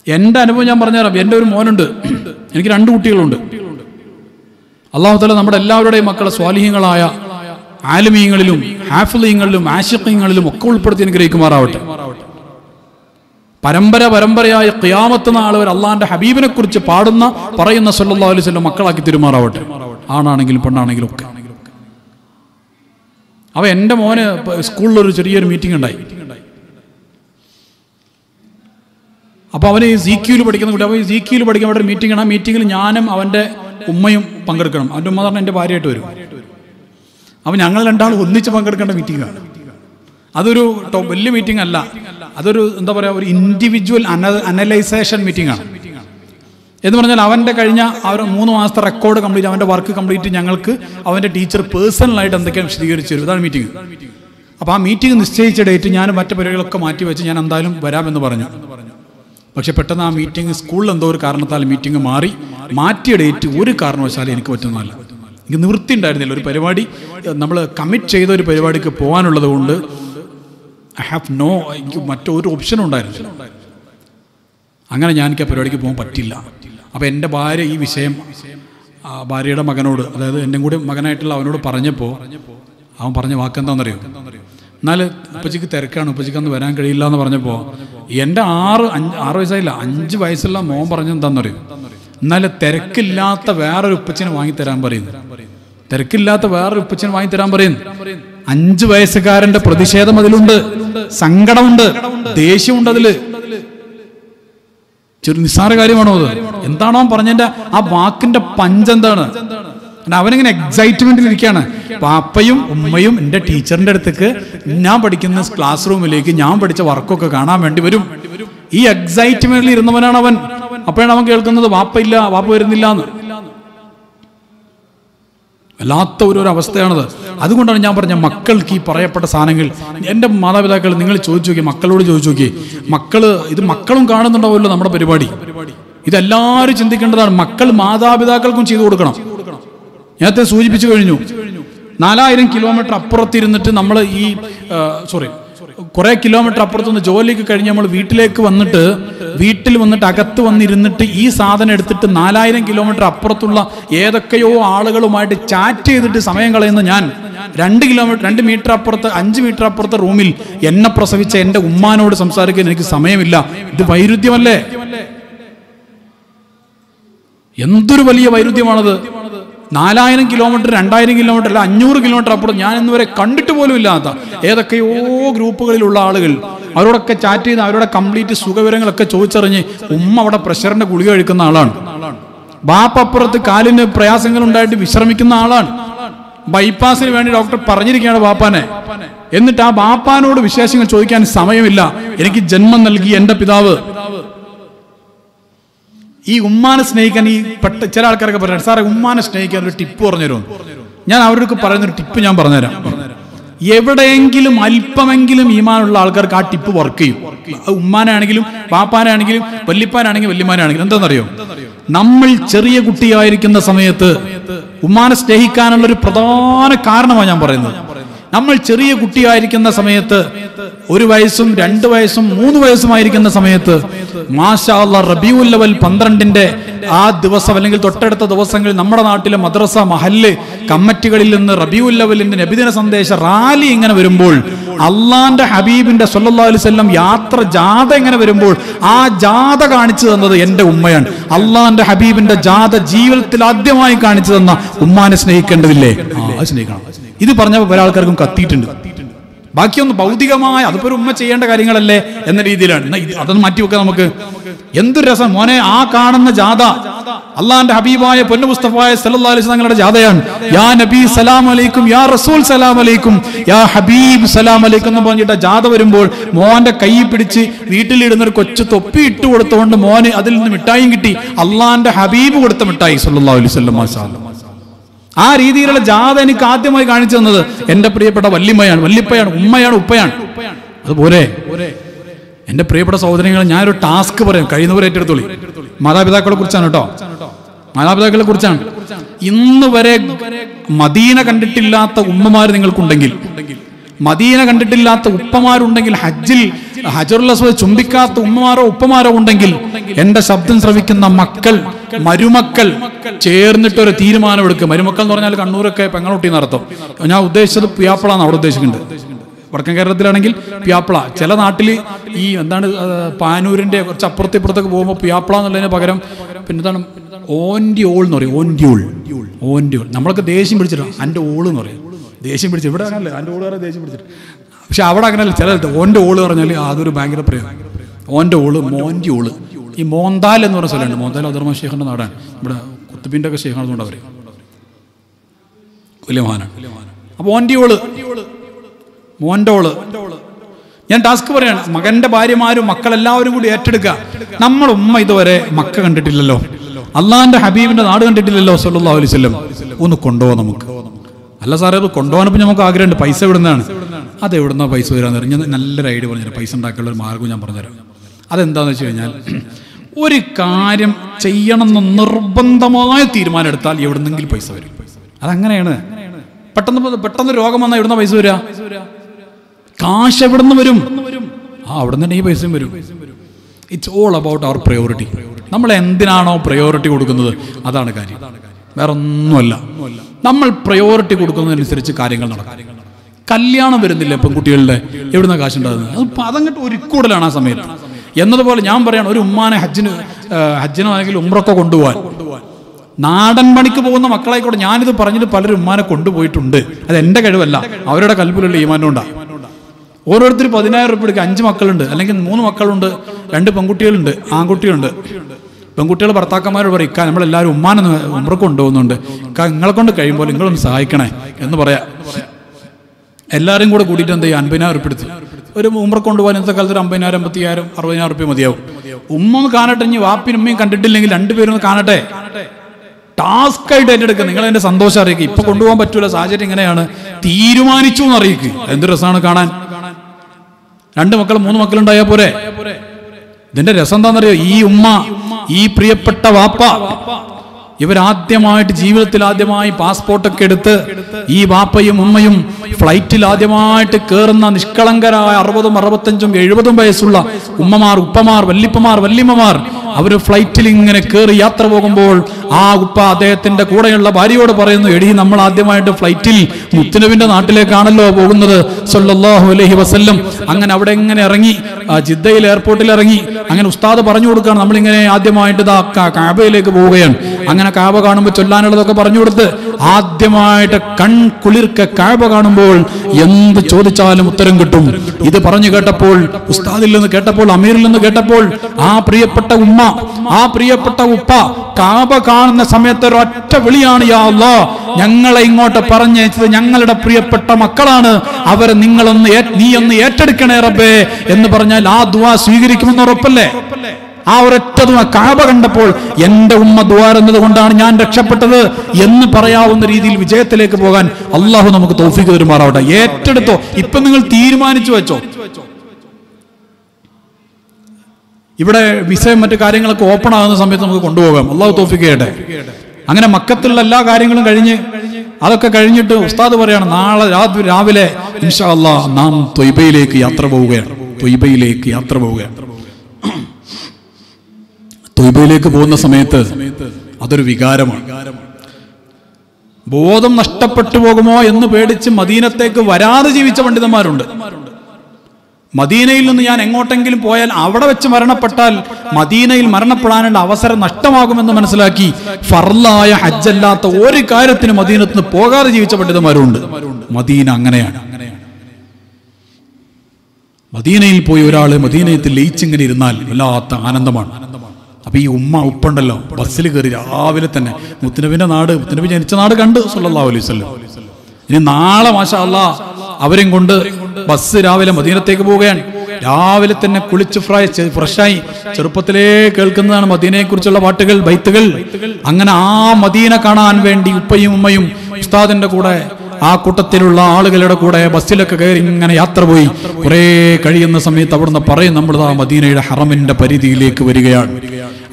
എൻ്റെ അനുഭവം ഞാൻ പറഞ്ഞുതരാം എൻ്റെ ഒരു മോനുണ്ട് എനിക്ക് രണ്ട് കുട്ടികളുണ്ട് അള്ളാഹു താല നമ്മുടെ എല്ലാവരുടെയും മക്കളെ സ്വാലിഹ്യങ്ങളായ ആലിമീങ്ങളിലും ഹാഫിലീങ്ങളിലും ആഷിഖീങ്ങളിലും ഒക്കെ ഉൾപ്പെടുത്തി അനുഗ്രഹിക്കുമാറാവട്ടെ പരമ്പര പരമ്പരയായ ഖിയാമത്ത് നാൾ വരെ അള്ളാഹിന്റെ ഹബീബിനെ കുറിച്ച് പാടുന്ന പറയുന്ന സല്ലല്ലാഹു അലൈഹി വസല്ലം മക്കളാക്കി തിരുമാറാവട്ടെ ആണാണെങ്കിലും പെണ്ണാണെങ്കിലും ഒക്കെ അവ എൻ്റെ മോന് ഇപ്പൊ സ്കൂളിലൊരു ചെറിയൊരു മീറ്റിംഗ് ഉണ്ടായി അപ്പോൾ അവന് ഈ സീക്യൂല് പഠിക്കുന്ന കുട്ടി അപ്പോൾ ഈ സീക്യൂല് പഠിക്കാൻ അവിടെ ഒരു മീറ്റിംഗ് ആണ് ആ മീറ്റിങ്ങിൽ ഞാനും അവൻ്റെ ഉമ്മയും പങ്കെടുക്കണം അവൻ്റെ ഉമ്മ പറഞ്ഞാൽ എൻ്റെ ഭാര്യയായിട്ട് വരും അപ്പോൾ ഞങ്ങൾ രണ്ടാളും ഒന്നിച്ച് പങ്കെടുക്കേണ്ട മീറ്റിംഗാണ് അതൊരു ടോ- വലിയ മീറ്റിംഗ് അല്ല അതൊരു എന്താ പറയുക ഒരു ഇൻഡിവിജ്വൽ അന അനലൈസേഷൻ മീറ്റിംഗ് ആണ് എന്ന് പറഞ്ഞാൽ അവൻ്റെ കഴിഞ്ഞ ആ ഒരു മൂന്ന് മാസത്തെ റെക്കോർഡ് കംപ്ലീറ്റ് അവൻ്റെ വർക്ക് കംപ്ലീറ്റ് ഞങ്ങൾക്ക് അവൻ്റെ ടീച്ചർ പേഴ്സണലായിട്ട് എന്തൊക്കെയാണ് വിശദീകരിച്ചു തരും ഇതാണ് മീറ്റിംഗ് അപ്പോൾ ആ മീറ്റിംഗ് നിശ്ചയിച്ച ഡേറ്റ് ഞാൻ മറ്റു പരിപാടികളൊക്കെ മാറ്റി വെച്ച് ഞാൻ എന്തായാലും വരാമെന്ന് പറഞ്ഞു പക്ഷെ പെട്ടെന്ന് ആ മീറ്റിംഗ് സ്കൂളിൽ എന്തോ ഒരു കാരണത്താൽ മീറ്റിംഗ് മാറി മാറ്റിയ ഡേറ്റ് ഒരു കാരണവശാലും എനിക്ക് പറ്റുന്നതല്ല എനിക്ക് നിവൃത്തി ഉണ്ടായിരുന്നില്ല ഒരു പരിപാടി നമ്മൾ കമ്മിറ്റ് ചെയ്ത ഒരു പരിപാടിക്ക് പോകാനുള്ളത് കൊണ്ട് ഐ ഹാവ് നോ എനിക്ക് മറ്റൊരു ഓപ്ഷനും ഉണ്ടായിരുന്നില്ല അങ്ങനെ ഞാൻ എനിക്ക് ആ പരിപാടിക്ക് പോകാൻ പറ്റില്ല അപ്പോൾ എൻ്റെ ഭാര്യ ഈ വിഷയം ആ ഭാര്യയുടെ മകനോട് അതായത് എൻ്റെ കൂടെ മകനായിട്ടുള്ള അവനോട് പറഞ്ഞപ്പോൾ അവൻ പറഞ്ഞ വാക്കെന്താണെന്നറിയോ എന്നാൽ ഉപ്പച്ചിക്ക് തിരക്കാണ് ഉപ്പച്ചിക്ക് അന്ന് വരാൻ കഴിയില്ല എന്ന് പറഞ്ഞപ്പോൾ എൻ്റെ ആറ് അഞ്ച് ആറ് വയസ്സായില്ല അഞ്ച് വയസ്സുള്ള മോൻ പറഞ്ഞെന്താണെന്നറിയോ എന്നാൽ തിരക്കില്ലാത്ത വേറൊരു ഉപ്പച്ചിനെ വാങ്ങിത്തരാൻ പറയുന്നു തിരക്കില്ലാത്ത വേറൊരു ഉപ്പച്ചിനെ വാങ്ങിത്തരാൻ പറയുന്നു അഞ്ച് വയസ്സുകാരന്റെ പ്രതിഷേധം അതിലുണ്ട് സങ്കടമുണ്ട് ദേഷ്യമുണ്ട് അതില് ചെറു നിസ്സാര കാര്യമാണോ അത് എന്താണോ അവൻ പറഞ്ഞതിന്റെ ആ വാക്കിന്റെ പഞ്ചെന്താണ് കാരണം അവനിങ്ങനെ എക്സൈറ്റ്മെന്റിൽ ഇരിക്കുകയാണ് പാപ്പയും ഉമ്മയും എൻ്റെ ടീച്ചറിന്റെ അടുത്തേക്ക് ഞാൻ പഠിക്കുന്ന ക്ലാസ് റൂമിലേക്ക് ഞാൻ പഠിച്ച വർക്കൊക്കെ കാണാൻ വേണ്ടി വരും ഈ എക്സൈറ്റ്മെന്റിൽ ഇരുന്നവനാണ് അവൻ അപ്പോഴാണ് അവൻ കേൾക്കുന്നത് വാപ്പ ഇല്ല വാപ്പ വരുന്നില്ല എന്ന് വല്ലാത്ത ഒരു ഒരു അവസ്ഥയാണത് അതുകൊണ്ടാണ് ഞാൻ പറഞ്ഞ മക്കൾക്ക് ഈ പറയപ്പെട്ട സാധനങ്ങൾ എൻ്റെ മാതാപിതാക്കൾ നിങ്ങൾ ചോദിച്ചു നോക്കി മക്കളോട് ചോദിച്ചു നോക്കി മക്കള് ഇത് മക്കളും കാണുന്നുണ്ടാവുമല്ലോ നമ്മുടെ പരിപാടി ഇതെല്ലാവരും ചിന്തിക്കേണ്ടതാണ് മക്കൾ മാതാപിതാക്കൾക്കും ചെയ്തു കൊടുക്കണം നേരത്തെ സൂചിപ്പിച്ചു കഴിഞ്ഞു നാലായിരം കിലോമീറ്റർ അപ്പുറത്തിരുന്നിട്ട് നമ്മൾ ഈ സോറി കുറെ കിലോമീറ്റർ അപ്പുറത്തുനിന്ന് ജോലിക്ക് കഴിഞ്ഞ് നമ്മൾ വീട്ടിലേക്ക് വന്നിട്ട് വീട്ടിൽ വന്നിട്ട് അകത്ത് വന്നിരുന്നിട്ട് ഈ സാധനം എടുത്തിട്ട് നാലായിരം കിലോമീറ്റർ അപ്പുറത്തുള്ള ഏതൊക്കെയോ ആളുകളുമായിട്ട് ചാറ്റ് ചെയ്തിട്ട് സമയം കളയുന്ന ഞാൻ രണ്ട് കിലോമീറ്റർ രണ്ട് മീറ്റർ അപ്പുറത്ത് അഞ്ച് മീറ്റർ അപ്പുറത്തെ റൂമിൽ എന്നെ പ്രസവിച്ച എൻ്റെ ഉമ്മാനോട് സംസാരിക്കാൻ എനിക്ക് സമയമില്ല ഇത് വൈരുദ്ധ്യമല്ലേ എന്തൊരു വലിയ വൈരുദ്ധ്യമാണത് നാലായിരം കിലോമീറ്റർ രണ്ടായിരം കിലോമീറ്റർ അല്ല അഞ്ഞൂറ് കിലോമീറ്റർ അപ്പുറം ഞാൻ ഇന്നുവരെ കണ്ടിട്ട് പോലും ഇല്ലാത്ത ഏതൊക്കെയോ ഗ്രൂപ്പുകളിലുള്ള ആളുകൾ അവരോടൊക്കെ ചാറ്റ് ചെയ്ത് അവരുടെ കംപ്ലീറ്റ് സുഖവിവരങ്ങളൊക്കെ ചോദിച്ചറിഞ്ഞ് ഉമ്മ അവിടെ പ്രഷറിന്റെ ഗുളിക കഴിക്കുന്ന ആളാണ് ബാപ്പപ്പുറത്ത് കാലിന് പ്രയാസങ്ങൾ ഉണ്ടായിട്ട് വിശ്രമിക്കുന്ന ആളാണ് ബൈപ്പാസിന് വേണ്ടി ഡോക്ടർ പറഞ്ഞിരിക്കുകയാണ് ബാപ്പാനെ എന്നിട്ട് ആ ബാപ്പാനോട് വിശേഷങ്ങൾ ചോദിക്കാൻ സമയമില്ല എനിക്ക് ജന്മം നൽകി എന്റെ പിതാവ് ഈ ഉമ്മാനെ സ്നേഹിക്കാൻ ഈ പെട്ട ചില ആൾക്കാരൊക്കെ പറയാം സാറേ ഉമ്മാനെ സ്നേഹിക്കാൻ ഒരു ടിപ്പ് പറഞ്ഞു തരുമോ ഞാൻ അവർക്ക് പറയുന്ന ഒരു ടിപ്പ് ഞാൻ പറഞ്ഞുതരാം എവിടെയെങ്കിലും അല്പമെങ്കിലും ഈമാനുള്ള ആൾക്കാർക്ക് ആ ടിപ്പ് വർക്ക് ചെയ്യും അത് ഉമ്മാനാണെങ്കിലും പാപ്പാനാണെങ്കിലും വല്യപ്പാനാണെങ്കിലും വല്യമാനാണെങ്കിലും എന്താണെന്നറിയോ നമ്മൾ ചെറിയ കുട്ടിയായിരിക്കുന്ന സമയത്ത് ഉമ്മാനെ സ്നേഹിക്കാനുള്ള ഒരു പ്രധാന കാരണമാണ് ഞാൻ പറയുന്നത് നമ്മൾ ചെറിയ കുട്ടിയായിരിക്കുന്ന സമയത്ത് ഒരു വയസ്സും രണ്ട് വയസ്സും മൂന്ന് വയസ്സുമായിരിക്കുന്ന സമയത്ത് മാഷാ അല്ലാ റബിയുൽ ലവൽ പന്ത്രണ്ടിന്റെ ആ ദിവസം അല്ലെങ്കിൽ തൊട്ടടുത്ത ദിവസങ്ങളിൽ നമ്മുടെ നാട്ടിലെ മദ്രസ മഹല്ല് കമ്മിറ്റികളിൽ നിന്ന് റബിയുൽ ലവലിന്റെ നബിദിന സന്ദേശ റാലി ഇങ്ങനെ വരുമ്പോൾ അള്ളാന്റെ ഹബീബിന്റെ സല്ലല്ലാഹു അലൈഹി വസല്ലം യാത്ര ജാഥ ഇങ്ങനെ വരുമ്പോൾ ആ ജാഥ കാണിച്ചു തന്നത് എന്റെ ഉമ്മയാണ് അള്ളാന്റെ ഹബീബിന്റെ ജാഥ ജീവിതത്തിൽ ആദ്യമായി കാണിച്ചു തന്ന ഉമ്മാനെ സ്നേഹിക്കേണ്ടതില്ലേ ആ അത് സ്നേഹിക്കണം ഇത് പറഞ്ഞപ്പോൾ പല ആൾക്കാർക്കും കത്തിയിട്ടുണ്ട് ബാക്കിയൊന്ന് ഭൗതികമായ അതിപ്പോ ഒരു ഉമ്മ ചെയ്യേണ്ട കാര്യങ്ങളല്ലേ എന്ന രീതിയിലാണ് എന്നാ ഇത് അതൊന്ന് മാറ്റിവെക്കാം നമുക്ക് എന്തൊരു രസം മോനെ ആ കാണുന്ന ജാഥ അള്ളാന്റെ ഹബീബായ പൊന്നു മുസ്തഫായ സല്ലല്ലാഹു അലൈഹി വസല്ലം തങ്ങളുടെ ജാഥയാണ് യാ നബി സലാം അലൈക്കും യാ റസൂൽ സലാം അലൈക്കും യാ ഹബീബ് സലാം അലൈക്കും എന്ന് പറഞ്ഞിട്ട് ജാഥ വരുമ്പോൾ മോന്റെ കൈ പിടിച്ച് വീട്ടിലിടുന്ന ഒരു കൊച്ചു തൊപ്പി ഇട്ട് കൊടുത്തുകൊണ്ട് മോന് അതിൽ നിന്ന് മിഠായും കിട്ടി അള്ളാന്റെ ഹബീബ് കൊടുത്ത മിഠായി സല്ലല്ലാഹു അലൈഹി വസല്ലം മാഷാ അല്ലാ. ആ രീതിയിലുള്ള ജാഥ എനിക്ക് ആദ്യമായി കാണിച്ചു തന്നത് എന്റെ പ്രിയപ്പെട്ട വല്യമ്മയാണ് വല്യപ്പയാണ് ഉമ്മയാണ് ഉപ്പയാണ് അതുപോലെ എന്റെ പ്രിയപ്പെട്ട സഹോദരങ്ങളെ ഞാനൊരു ടാസ്ക് പറയാം കഴിയുന്നവരെ ഏറ്റെടുത്തോളി മാതാപിതാക്കളെ കുറിച്ചാണ് കേട്ടോ മാതാപിതാക്കളെ കുറിച്ചാണ് ഇന്ന് വരെ മദീന കണ്ടിട്ടില്ലാത്ത ഉമ്മമാർ നിങ്ങൾക്കുണ്ടെങ്കിൽ മദീന കണ്ടിട്ടില്ലാത്ത ഉപ്പമാരുണ്ടെങ്കിൽ ഹജ്ജിൽ ഹജറുൽ അസ്വദ് ചുംബിക്കാത്ത ഉമ്മമാരോ ഉപ്പമാരോ ഉണ്ടെങ്കിൽ എന്റെ ശബ്ദം ശ്രവിക്കുന്ന മക്കൾ മരുമക്കൾ ചേർന്നിട്ട് ഒരു തീരുമാനമെടുക്കും മരുമക്കൾ എന്ന് പറഞ്ഞാൽ കണ്ണൂരൊക്കെ പെങ്ങളൊട്ടി നടത്തും ഞാൻ ഉദ്ദേശിച്ചത് പിയാപ്പിളാണ് അവിടെ ഉദ്ദേശിക്കുന്നുണ്ട് വടക്കൻ കേരളത്തിലാണെങ്കിൽ പിയാപ്പിള ചില നാട്ടിൽ ഈ എന്താണ് ആ, പാനൂരിന്റെ കുറച്ച് അപ്പുറത്തെ ഇപ്പുറത്തൊക്കെ പോകുമ്പോൾ പിയാപ്പിള എന്നുള്ളതിന് പകരം പിന്നെ എന്താണ് ഓൻ്റെ ഓൾ എന്ന് പറയും ഓൻ്റെ ഓൾ ഓൻ്റെ ഓൾ നമ്മളൊക്കെ ദേഷ്യം പിടിച്ചിട്ടാണ് എൻ്റെ ഓൾ എന്ന് പറയും ദേഷ്യം പിടിച്ച് ഇവിടെ അങ്ങനല്ലേ എൻ്റെ ഓൾ പറയാൻ ദേഷ്യം പിടിച്ചിട്ട് പക്ഷെ അവിടെ അങ്ങനെയല്ല ചില ഓൻ്റെ ഓള് പറഞ്ഞാൽ അതൊരു ഭയങ്കര പ്രയോഗം ഓൻ്റെ ഓള് മോൻ്റെ ഓള് ഈ മോന്താൽ എന്ന് പറഞ്ഞ സ്ഥലമുണ്ട് മോന്താൽ അധർമ്മ ഷേഖിന്റെ നാടാണ് ഇവിടെ കുത്തുബിൻ്റെ ഒക്കെ ഷേഖാണെന്നുകൊണ്ട് അവർ വലിയ മഹാനാണ് അപ്പോൾ ഓൻ്റെ ഓള് മോൻ്റെ ഓള് ഞാൻ ടാസ്ക് പറയാണ് മകന്റെ ഭാര്യമാരും മക്കളെല്ലാവരും കൂടി ഏറ്റെടുക്കുക നമ്മൾ ഉമ്മ ഇതുവരെ മക്ക കണ്ടിട്ടില്ലല്ലോ അള്ളാന്റെ ഹബീബിന്റെ നാട് കണ്ടിട്ടില്ലല്ലോ സല്ലല്ലാഹു അലൈഹി വസല്ലം ഒന്ന് കൊണ്ടുപോകാം നമുക്ക് അല്ല സാറേ അത് കൊണ്ടുപോകാനിപ്പോൾ നമുക്ക് ആഗ്രഹമുണ്ട് പൈസ എവിടുന്നാണ് അത് എവിടുന്നാ പൈസ വരാന്ന് പറഞ്ഞു ഞാൻ നല്ലൊരു ഐഡിയ പറഞ്ഞുതരാം പൈസ ഉണ്ടാക്കാനുള്ള ഒരു മാർഗ്ഗം ഞാൻ പറഞ്ഞുതരാം അതെന്താന്ന് വെച്ച് കഴിഞ്ഞാൽ ഒരു കാര്യം ചെയ്യണമെന്ന് നിർബന്ധമായ തീരുമാനം എടുത്താൽ എവിടുന്നെങ്കിലും പൈസ വരും അതങ്ങനെയാണ് പെട്ടെന്ന് പ- പെട്ടെന്ന് രോഗം വന്നാൽ എവിടുന്ന പൈസ വരിക കാശ് എവിടുന്ന് വരും ആ അവിടെ നിന്ന് ഈ പൈസയും വരും it's all about our priority നമ്മൾ എന്തിനാണോ പ്രയോറിറ്റി കൊടുക്കുന്നത് അതാണ് കാര്യം വേറെ ഒന്നുമല്ല നമ്മൾ പ്രയോറിറ്റി കൊടുക്കുന്നതനുസരിച്ച് കാര്യങ്ങൾ നടക്കും കല്യാണം വരുന്നില്ല പെൺകുട്ടികളുടെ എവിടുന്ന കാശുണ്ടാകുന്നത് അത് പ- അതങ്ങോട്ട് ഒരുക്കൂടലാണ് ആ സമയത്ത് എന്നതുപോലെ ഞാൻ പറയാണ് ഒരു ഉമ്മാനെ ഹജ്ജിന് ആ, ഹജ്ജിനോ അല്ലെങ്കിൽ ഉമ്രൊക്കെ കൊണ്ടുപോകാൻ നാടൻ പണിക്ക് പോകുന്ന മക്കളായിക്കോട്ടെ ഞാനിത് പറഞ്ഞിട്ട് പലരും ഉമ്മാനെ കൊണ്ടുപോയിട്ടുണ്ട് അത് എൻ്റെ കഴിവല്ല അവരുടെ കൽപ്പിലുള്ള ഈമാനുണ്ടാ ഓരോരുത്തർ പതിനായിരം റുപ്യ എടുക്കുക അഞ്ച് മക്കളുണ്ട് അല്ലെങ്കിൽ മൂന്ന് മക്കളുണ്ട് രണ്ട് പെൺകുട്ടികളുണ്ട് ആൺകുട്ടിയുണ്ട് പെൺകുട്ടികൾ ഭർത്താക്കന്മാരോട് പറയും ഇക്ക നമ്മളെല്ലാവരും ഉമ്മാനൊന്ന് ഉമ്രക്ക് കൊണ്ടുപോകുന്നുണ്ട് ഇക്ക നിങ്ങളെ കൊണ്ട് കഴിയുമ്പോൾ നിങ്ങളൊന്ന് സഹായിക്കണേ എന്ന് പറയാം എല്ലാവരും കൂടെ കൂട്ടിയിട്ട് എന്ത് ചെയ്യും അൻപതിനായിരം ഉറുപ്പ് എടുത്ത് ഒരു ഉമ്ര കൊണ്ടുപോകാൻ ഇന്നത്തെ കാലത്ത് ഒരു അമ്പതിനായിരം അമ്പത്തിയായിരം അറുപതിനായിരം റുപ്യ മതിയാവും ഉമ്മ ഒന്ന് കാണട്ടെ ഇനി വാപ്പിനും ഉമ്മയും കണ്ടിട്ടില്ലെങ്കിൽ രണ്ടുപേരും ഒന്ന് കാണട്ടെ ടാസ്ക് ആയിട്ട് ഏറ്റെടുക്കുക നിങ്ങൾ എന്റെ സന്തോഷം അറിയിക്കുക ഇപ്പൊ കൊണ്ടുപോകാൻ പറ്റൂല സാഹചര്യം ഇങ്ങനെയാണ് തീരുമാനിച്ചു എന്ന് അറിയിക്കുക എന്ത് രസമാണ് കാണാൻ രണ്ട് മക്കൾ മൂന്ന് മക്കളുണ്ടായാൽ പോരെ ഇതിന്റെ രസം എന്താണെന്നറിയോ ഈ ഉമ്മ ഈ പ്രിയപ്പെട്ട വാപ്പ ഇവരാദ്യമായിട്ട് ജീവിതത്തിൽ ആദ്യമായി പാസ്പോർട്ടൊക്കെ എടുത്ത് ഈ വാപ്പയും ഉമ്മയും ഫ്ലൈറ്റിൽ ആദ്യമായിട്ട് കയറുന്ന നിഷ്കളങ്കരായ അറുപതും അറുപത്തഞ്ചും എഴുപതും വയസ്സുള്ള ഉമ്മമാർ ഉപ്പമാർ വല്ലിപ്പമാർ വല്ലിമ്മമാർ അവര് ഫ്ലൈറ്റിൽ ഇങ്ങനെ കയറി യാത്ര പോകുമ്പോൾ ആ ഉപ്പ അദ്ദേഹത്തിന്റെ കൂടെയുള്ള ഭാര്യയോട് പറയുന്നു എടി നമ്മൾ ആദ്യമായിട്ട് ഫ്ലൈറ്റിൽ മുത്തുനബിന്റെ നാട്ടിലേക്കാണല്ലോ പോകുന്നത് സല്ലല്ലാഹു അലൈഹി വസല്ലം അങ്ങനെ അവിടെ ഇങ്ങനെ ഇറങ്ങി ആ ജിദ്ദയിൽ എയർപോർട്ടിൽ ഇറങ്ങി അങ്ങനെ ഉസ്താദ് പറഞ്ഞു കൊടുക്കുകയാണ് നമ്മളിങ്ങനെ ആദ്യമായിട്ട് ഇതാ ക- കാബയിലേക്ക് പോവുകയാണ് അങ്ങനെ കാബ കാണുമ്പോൾ ചൊല്ലാനുള്ളതൊക്കെ പറഞ്ഞു കൊടുത്ത് ആദ്യമായിട്ട് കൺകുളിർക്ക കാബ കാണുമ്പോൾ എന്ത് ചോദിച്ചാലും ഉത്തരം കിട്ടും ഇത് പറഞ്ഞു കേട്ടപ്പോൾ ഉസ്താദിൽ നിന്ന് കേട്ടപ്പോൾ അമീറിൽ നിന്ന് കേട്ടപ്പോൾ ആ പ്രിയപ്പെട്ട ഉമ്മ ആ പ്രിയപ്പെട്ട ഉപ്പ കാബ കാണുന്ന സമയത്ത് ഒരൊറ്റ വിളിയാണ് യാ അല്ലാ ഞങ്ങളെ ഇങ്ങോട്ട് പറഞ്ഞയച്ചത് ഞങ്ങളുടെ പ്രിയപ്പെട്ട മക്കളാണ് അവരെ നിങ്ങളൊന്ന് ഏ- നീ ഒന്ന് ഏറ്റെടുക്കണേ റബ്ബേ എന്ന് പറഞ്ഞാൽ ആ ദുവാ സ്വീകരിക്കുമെന്ന് ഉറപ്പല്ലേ ആ ഒരൊറ്റ ദുവാ കാബ കണ്ടപ്പോൾ എന്റെ ഉമ്മ ദ്വാരുന്നത് കൊണ്ടാണ് ഞാൻ രക്ഷപ്പെട്ടത് എന്ന് പറയാവുന്ന രീതിയിൽ വിജയത്തിലേക്ക് പോകാൻ അള്ളാഹു നമുക്ക് തോഫിക്ക് തരുമാറാവട്ടെ ഏറ്റെടുത്തോ ഇപ്പൊ നിങ്ങൾ തീരുമാനിച്ചു വെച്ചോ ഇവിടെ വിസയും മറ്റു കാര്യങ്ങളൊക്കെ ഓപ്പൺ ആകുന്ന സമയത്ത് നമുക്ക് കൊണ്ടുപോകാം അള്ളാഹു തോഫിക്ക് ചെയ്യട്ടെ അങ്ങനെ മക്കത്തുള്ള എല്ലാ കാര്യങ്ങളും കഴിഞ്ഞ് അതൊക്കെ കഴിഞ്ഞിട്ട് ഉസ്താദ് പറയാണ് നാളെ രാത്രി രാവിലെ ഇൻഷാ അള്ളാ നാം ത്വയ്ബയിലേക്ക് യാത്ര പോവുകയാണ് ത്വയ്ബയിലേക്ക് യാത്ര പോവുകയാണ് ത്വയ്ബയിലേക്ക് പോകുന്ന സമയത്ത് അതൊരു വികാരമാണ് ബോധം നഷ്ടപ്പെട്ടു പോകുമോ എന്ന് പേടിച്ച് മദീനത്തേക്ക് വരാതെ ജീവിച്ച പണ്ഡിതന്മാരുണ്ട് മദീനയിൽ നിന്ന് ഞാൻ എങ്ങോട്ടെങ്കിലും പോയാൽ അവിടെ വെച്ച് മരണപ്പെട്ടാൽ മദീനയിൽ മരണപ്പെടാനുള്ള അവസരം നഷ്ടമാകുമെന്ന് മനസ്സിലാക്കി ഫർലായ ഹജ്ജല്ലാത്ത ഒരു കാര്യത്തിന് മദീനത്ത് നിന്ന് പോകാതെ ജീവിച്ച പണ്ഡിതന്മാരുണ്ട് മദീന അങ്ങനെയാണ് മദീനയിൽ പോയി ഒരാള് മദീനയത്തിൽ ലയിച്ചിങ്ങനെ ഇരുന്നാൽ വല്ലാത്ത ആനന്ദമാണ് അപ്പൊ ഈ ഉമ്മ ഉപ്പുണ്ടല്ലോ ബസ്സിൽ കയറി രാവിലെ തന്നെ മുത്തുനബിന്റെ നാട് മുത്തുനബി ജനിച്ച നാട് കണ്ട് സല്ലല്ലാഹു അലൈഹി വസല്ലം ഇനി നാളെ മാഷാ അല്ലാ അവരെയും കൊണ്ട് ബസ് രാവിലെ മദീനത്തേക്ക് പോവുകയാണ് രാവിലെ തന്നെ കുളിച്ച് ഫ്രൈ ഫ്രഷായി ചെറുപ്പത്തിലേ കേൾക്കുന്നതാണ് മദീനയെ കുറിച്ചുള്ള പാട്ടുകൾ ബൈത്തുകൾ അങ്ങനെ ആ മദീന കാണാൻ വേണ്ടി ഉപ്പയും ഉമ്മയും ഉസ്താദിന്റെ കൂടെ ആ കൂട്ടത്തിലുള്ള ആളുകളുടെ കൂടെ ബസ്സിലൊക്കെ കയറി ഇങ്ങനെ യാത്ര പോയി കുറെ കഴിയുന്ന സമയത്ത് അവിടുന്ന് പറയും നമ്മൾ ആ മദീനയുടെ ഹറമിന്റെ പരിധിയിലേക്ക് വരികയാണ്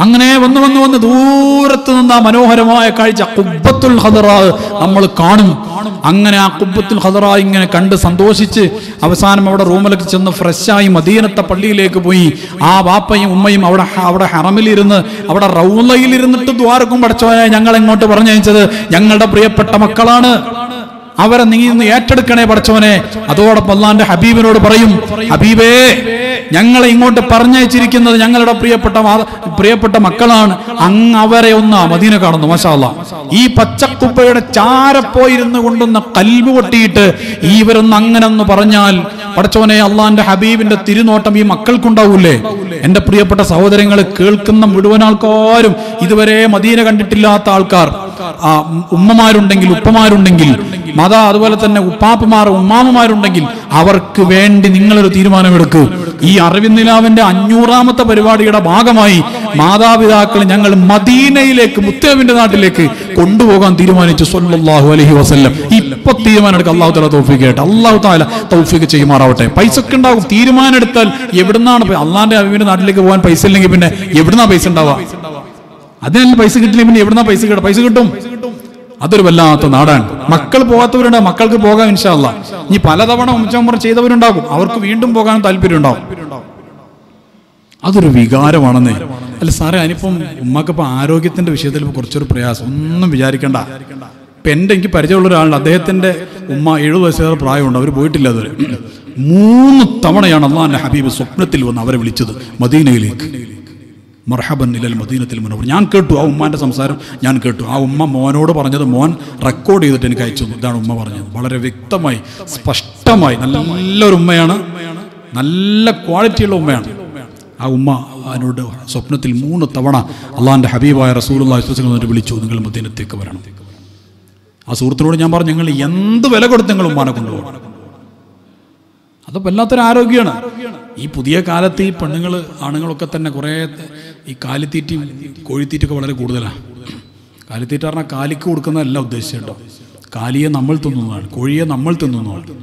അങ്ങനെ വന്ന് വന്ന് വന്ന് ദൂരത്ത് നിന്ന് ആ മനോഹരമായ കാഴ്ച കുബ്ബത്തുൽ ഹദറാ നമ്മൾ കാണും അങ്ങനെ ആ കുബ്ബത്തുൽ ഹദറാ ഇങ്ങനെ കണ്ട് സന്തോഷിച്ച് അവസാനം അവിടെ റൂമിലൊക്കെ ചെന്ന് ഫ്രഷായി മദീനത്തെ പള്ളിയിലേക്ക് പോയി ആ വാപ്പയും ഉമ്മയും അവിടെ അവിടെ ഹറമിലിരുന്ന് അവിടെ റൗലയിൽ ഇരുന്നിട്ട് ദ്വാരക്കും പഠിച്ചോനെ ഞങ്ങൾ എങ്ങോട്ട് പറഞ്ഞയച്ചത് ഞങ്ങളുടെ പ്രിയപ്പെട്ട മക്കളാണ് അവരെ നീ ഇന്ന് ഏറ്റെടുക്കണേ പഠിച്ചവനെ അതോടൊപ്പം അള്ളാന്റെ ഹബീബിനോട് പറയും ഹബീബേ ഞങ്ങളെ ഇങ്ങോട്ട് പറഞ്ഞയച്ചിരിക്കുന്നത് ഞങ്ങളുടെ പ്രിയപ്പെട്ട മാത- പ്രിയപ്പെട്ട മക്കളാണ് അങ്ങ് അവരെ ഒന്ന് ആ മദീന കാണുന്നു മഷാല്ല ഈ പച്ചക്കുപ്പയുടെ ചാരപ്പോയിരുന്ന് കൊണ്ടൊന്ന് കൽബ് പൊട്ടിയിട്ട് ഇവരൊന്ന് അങ്ങനെ ഒന്ന് പറഞ്ഞാൽ പടച്ചോനെ അള്ളാന്റെ ഹബീബിന്റെ തിരുനോട്ടം ഈ മക്കൾക്കുണ്ടാവൂലേ എന്റെ പ്രിയപ്പെട്ട സഹോദരങ്ങൾ കേൾക്കുന്ന മുഴുവൻ ആൾക്കാരും ഇതുവരെ മദീന കണ്ടിട്ടില്ലാത്ത ആൾക്കാർ ആ ഉം- ഉമ്മമാരുണ്ടെങ്കിൽ ഉപ്പമാരുണ്ടെങ്കിൽ മാതാ അതുപോലെ തന്നെ ഉപ്പാപ്പമാർ ഉമ്മാമമാരുണ്ടെങ്കിൽ അവർക്ക് വേണ്ടി നിങ്ങളൊരു തീരുമാനമെടുക്കൂ ഈ അറിവിന്ദിലാവിന്റെ അഞ്ഞൂറാമത്തെ പരിപാടിയുടെ ഭാഗമായി മാതാപിതാക്കൾ ഞങ്ങൾ മദീനയിലേക്ക് മുത്തേവിന്റെ നാട്ടിലേക്ക് കൊണ്ടുപോകാൻ തീരുമാനിച്ചു സല്ലല്ലാഹു അലൈഹി വസല്ലം ഇപ്പൊ തീരുമാനം എടുക്കുക അള്ളാഹു താല തൗഫീഖ് കേട്ടെ അള്ളാഹു താല തൗഫീഖ് ചെയ്യുമാറാവട്ടെ പൈസ ഒക്കെ ഉണ്ടാകും തീരുമാനം എടുത്താൽ എവിടുന്നാണ് ഇപ്പൊ അള്ളാന്റെ അബീബിന്റെ നാട്ടിലേക്ക് പോകാൻ പൈസ ഇല്ലെങ്കിൽ പിന്നെ എവിടുന്നാ പൈസ ഉണ്ടാവുക അതിനല്ല പൈസ കിട്ടില്ല പിന്നെ എവിടുന്നാ പൈസ കിട്ടും പൈസ കിട്ടും അതൊരു വല്ലാത്ത നാടാണ് മക്കൾ പോകാത്തവരുണ്ട് മക്കൾക്ക് പോകാൻ ഇൻഷാല്ല ഇനി പലതവണ ഉമ്മച്ചമ്പറ ചെയ്തവരുണ്ടാകും അവർക്ക് വീണ്ടും പോകാൻ താല്പര്യം ഉണ്ടാവും അതൊരു വികാരമാണെന്നേ അല്ല സാറേ അതിനിപ്പം ഉമ്മക്കിപ്പോ ആരോഗ്യത്തിന്റെ വിഷയത്തിൽ ഇപ്പൊ കുറച്ചൊരു പ്രയാസം ഒന്നും വിചാരിക്കണ്ട ഇപ്പൊ എന്റെ എനിക്ക് പരിചയമുള്ള ഒരാളുണ്ട് അദ്ദേഹത്തിന്റെ ഉമ്മ എഴുപത് വയസ്സേറെ പ്രായമുണ്ട് അവർ പോയിട്ടില്ല അതുവരെ മൂന്ന് തവണയാണ് അള്ളാന്റെ ഹബീബ് സ്വപ്നത്തിൽ വന്ന് അവരെ വിളിച്ചത് മദീനയിലേക്ക് മർഹബൻ നിലൽ മദീനത്തിൽ മുനവർ ഞാൻ കേട്ടു ആ ഉമ്മാന്റെ സംസാരം ഞാൻ കേട്ടു ആ ഉമ്മ മോനോട് പറഞ്ഞത് മോൻ റെക്കോർഡ് ചെയ്തിട്ട് എനിക്ക് അയച്ചു തന്നു. ഇതാണ് ഉമ്മ പറഞ്ഞത് വളരെ വ്യക്തമായി സ്പഷ്ടമായി നല്ലൊരു ഉമ്മയാണ് നല്ല ക്വാളിറ്റിയുള്ള ഉമ്മയാണ് ആ ഉമ്മ അതിനോട് സ്വപ്നത്തിൽ മൂന്ന് തവണ അള്ളാഹിന്റെ ഹബീബായ റസൂലുള്ള എന്നിട്ട് വിളിച്ചു നിങ്ങൾ മദീനത്തേക്ക് വരണം ആ സുഹൃത്തിനോട് ഞാൻ പറഞ്ഞു നിങ്ങൾ എന്ത് വില കൊടുത്ത് നിങ്ങൾ ഉമ്മാനെ കൊണ്ടുപോകണം അത് വല്ലാത്തൊരു ആരോഗ്യമാണ് ഈ പുതിയ കാലത്ത് ഈ പെണ്ണുങ്ങൾ ആണുങ്ങളൊക്കെ തന്നെ കുറേ ഈ കാലിത്തീറ്റയും കോഴിത്തീറ്റൊക്കെ വളരെ കൂടുതലാണ് കാലിത്തീറ്റ പറഞ്ഞാൽ കാലിക്ക് കൊടുക്കുന്നതല്ല ഉദ്ദേശിച്ചോ കാലിയെ നമ്മൾ തിന്നുന്നതാണ് കോഴിയെ നമ്മൾ തിന്നുന്നതാണ്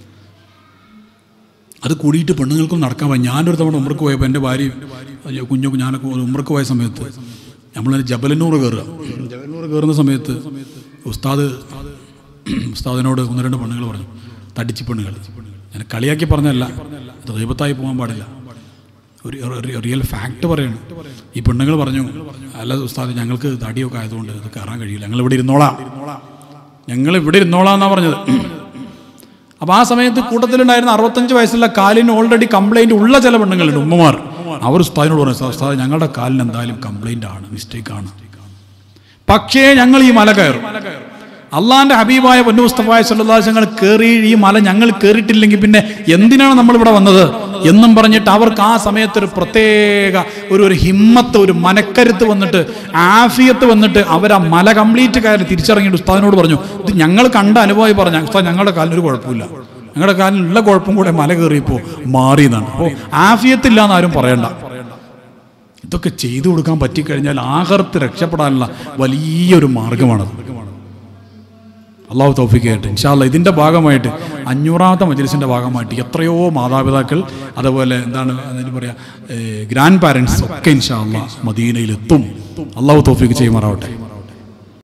അത് കൂടിയിട്ട് പെണ്ണുങ്ങൾക്കും നടക്കാൻ പോയി ഞാനൊരു തവണ ഉമ്രക്ക് പോയപ്പോൾ എൻ്റെ ഭാര്യ കുഞ്ഞു ഞാനൊക്കെ ഉമ്രക്ക് പോയ സമയത്ത് നമ്മൾ ജബലന്നൂർ കയറുക ജബലന്നൂർ കയറുന്ന സമയത്ത് ഉസ്താദ് ഉസ്താദിനോട് ഒന്ന് രണ്ട് പെണ്ണുങ്ങൾ പറഞ്ഞു തടിച്ച് പെണ്ണുങ്ങൾ ഞാൻ കളിയാക്കി പറഞ്ഞല്ല അത് ദൈവത്തായി പോകാൻ പാടില്ല ഒരു ഒരു റിയൽ ഫാക്ട് പറയാണ് ഈ പെണ്ണുങ്ങൾ പറഞ്ഞു അല്ല ഉസ്താദ് ഞങ്ങൾക്ക് തടിയൊക്കെ ആയതുകൊണ്ട് ഇത് കയറാൻ കഴിയില്ല ഞങ്ങൾ ഇവിടെ ഇരുന്നോളാം ഞങ്ങൾ ഇവിടെ ഇരുന്നോളാം എന്നാ പറഞ്ഞത് അപ്പൊ ആ സമയത്ത് കൂട്ടത്തിലുണ്ടായിരുന്ന അറുപത്തഞ്ച് വയസ്സുള്ള കാലിന് ഓൾറെഡി കംപ്ലൈന്റ് ഉള്ള ചില പെണ്ണുങ്ങളുണ്ട് ഉമ്മമാർ അവർ ഉസ്താദിനോട് പറഞ്ഞു "ഉസ്താദ്, ഉസ്താദ് ഞങ്ങളുടെ കാലിന് എന്തായാലും കംപ്ലൈന്റ് ആണ് മിസ്റ്റേക്ക് ആണ് പക്ഷേ ഞങ്ങൾ ഈ മല കയറും അള്ളാന്റെ ഹബീബായ പൊന്നു മുസ്തഫായ സല്ലാസങ്ങൾ കയറി ഈ മല ഞങ്ങൾ കയറിയിട്ടില്ലെങ്കിൽ പിന്നെ എന്തിനാണ് നമ്മൾ ഇവിടെ വന്നത് എന്നും പറഞ്ഞിട്ട് അവർക്ക് ആ സമയത്ത് ഒരു പ്രത്യേക ഒരു ഒരു ഹിമ്മത്ത് ഒരു മനക്കരുത്ത് വന്നിട്ട് ആഫിയത്ത് വന്നിട്ട് അവർ ആ മല കംപ്ലീറ്റ് കയറി തിരിച്ചിറങ്ങിയിട്ട് ഉസ്താദിനോട് പറഞ്ഞു ഇത് ഞങ്ങൾ കണ്ട അനുഭവമായി പറഞ്ഞു ഉസ്താദ് ഞങ്ങളുടെ കാലിനൊരു കുഴപ്പമില്ല ഞങ്ങളുടെ കാലിനുള്ള കുഴപ്പം കൂടെ മല കയറിയപ്പോൾ മാറിയതാണ് അപ്പോൾ ആഫിയത്തില്ല എന്ന് ആരും പറയണ്ട ഇതൊക്കെ ചെയ്തു കൊടുക്കാൻ പറ്റിക്കഴിഞ്ഞാൽ ആഹർത്ത് രക്ഷപ്പെടാനുള്ള വലിയൊരു മാർഗമാണത് അള്ളാഹു തൗഫിക്കായിട്ട് ഇൻഷാല്ല ഇതിൻ്റെ ഭാഗമായിട്ട് അഞ്ഞൂറാമത്തെ മജ്ലിസിൻ്റെ ഭാഗമായിട്ട് എത്രയോ മാതാപിതാക്കൾ അതുപോലെ എന്താണ് അതിന് പറയുക ഗ്രാൻഡ് പാരൻസ് ഒക്കെ ഇൻഷാ അള്ളാഹ് മദീനയിലെത്തും അള്ളാഹു തൗഫിക്ക് ചെയ്യുമാറാവട്ടെ